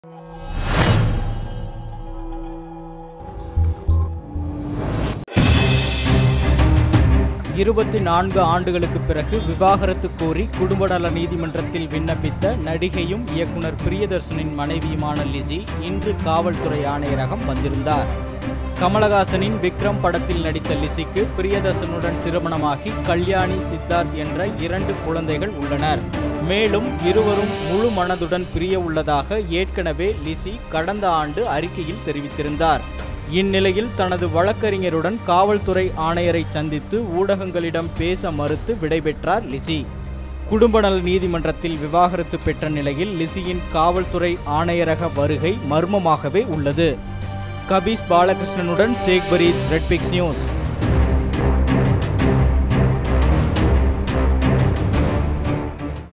இருபத்தி நான்கு ஆண்டுகளுக்கு பிறகு விவாகரத்து கோரி குடும்ப நல நீதிமன்றத்தில் விண்ணப்பித்த நடிகையும் இயக்குனர் பிரியதர்சனின் மனைவியுமான லிசி இன்று காவல்துறை ஆணையரகம் வந்திருந்தார் கமலஹாசனின் விக்ரம் படத்தில் நடித்த லிசிக்கு பிரியதர்சனுடன் திருமணமாகி கல்யாணி சித்தார்த் என்ற இரண்டு குழந்தைகள் உள்ளனர் மேலும் இருவரும் முழு மனதுடன் பிரிய உள்ளதாக ஏற்கனவே லிசி கடந்த ஆண்டு அறிக்கையில் தெரிவித்திருந்தார் இந்நிலையில் தனது வழக்கறிஞருடன் காவல்துறை ஆணையரை சந்தித்து ஊடகங்களிடம் பேச மறுத்து விடைபெற்றார் லிசி குடும்ப நல நீதிமன்றத்தில் விவாகரத்து பெற்ற நிலையில் லிசியின் காவல்துறை ஆணையரக வருகை மர்மமாகவே உள்ளது கபீஸ் பாலகிருஷ்ணனுடன் சேக் பரீத் ரெட்பிக்ஸ் நியூஸ்